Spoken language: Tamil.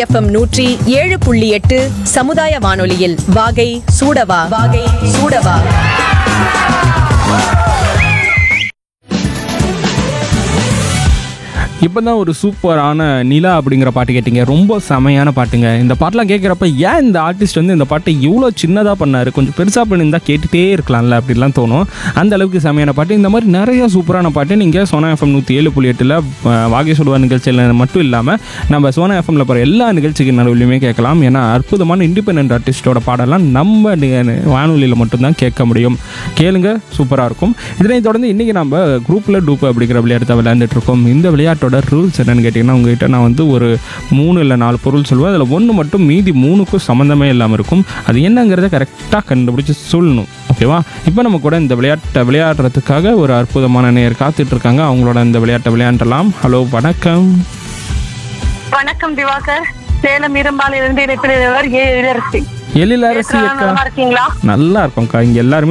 எஃப்எம் நூற்றி ஏழு புள்ளி எட்டு சமுதாய வானொலியில் வாகை சூடவா வாகை சூடவா இப்போ தான் ஒரு சூப்பரான நிலா அப்படிங்கிற பாட்டு கேட்டிங்க ரொம்ப செமையான பாட்டுங்க இந்த பாட்டெலாம் கேட்குறப்ப ஏன் இந்த ஆர்டிஸ்ட் வந்து இந்த பாட்டை இவ்வளோ சின்னதாக பண்ணார் கொஞ்சம் பெருசாக பண்ணியிருந்தா கேட்டுகிட்டே இருக்கலாம்ல அப்படிலாம் தோணும் அந்த அளவுக்கு செமையான பாட்டு இந்த மாதிரி நிறைய சூப்பரான பாட்டு நீங்கள் சோனா எஃப்எம் நூற்றி ஏழு புள்ளி எட்டில் வாகை சொல்வா நிகழ்ச்சியில் மட்டும் இல்லாமல் நம்ம சோனா எஃப்எம்ல போகிற எல்லா நிகழ்ச்சிக்கு நடுவிலையுமே கேட்கலாம் ஏன்னா அற்புதமான இண்டிபெண்ட் ஆர்டிஸ்டோட பாடலாம் நம்ம நி- வானொலியில் மட்டும்தான் கேட்க முடியும் கேளுங்க சூப்பராக இருக்கும் இதனைத் தொடர்ந்து இன்றைக்கி நம்ம குரூப்பில் டூப் அப்படிங்கிற விளையாட்டை விளையாண்டுட்டு இருக்கோம் இந்த விளையாட்டோட ரூல்ஸ் என்னன்னு கேட்டிங்கன்னா உங்ககிட்ட நான் வந்து ஒரு மூணு இல்லை நாலு பொருள் சொல்லுவேன் அதில் ஒன்று மட்டும் மீதி மூணுக்கும் சம்மந்தமே இல்லாமல் இருக்கும் அது என்னங்கிறத கரெக்டாக கண்டுபிடிச்சி சொல்லணும் ஓகேவா இப்போ நம்ம கூட இந்த விளையாட்டை விளையாடுறதுக்காக ஒரு அற்புதமான நேர் காத்துட்டு இருக்காங்க அவங்களோட இந்த விளையாட்டை விளையாண்டலாம் ஹலோ வணக்கம் வணக்கம் திவாகர் சேலம் இரும்பாலிலிருந்து இணைப்பினர் ஏ இளரசி எழிலரசி அக்கா நலமா இருக்கீங்களா நல்லா இருக்கோம்க்கா இங்கே எல்லாருமே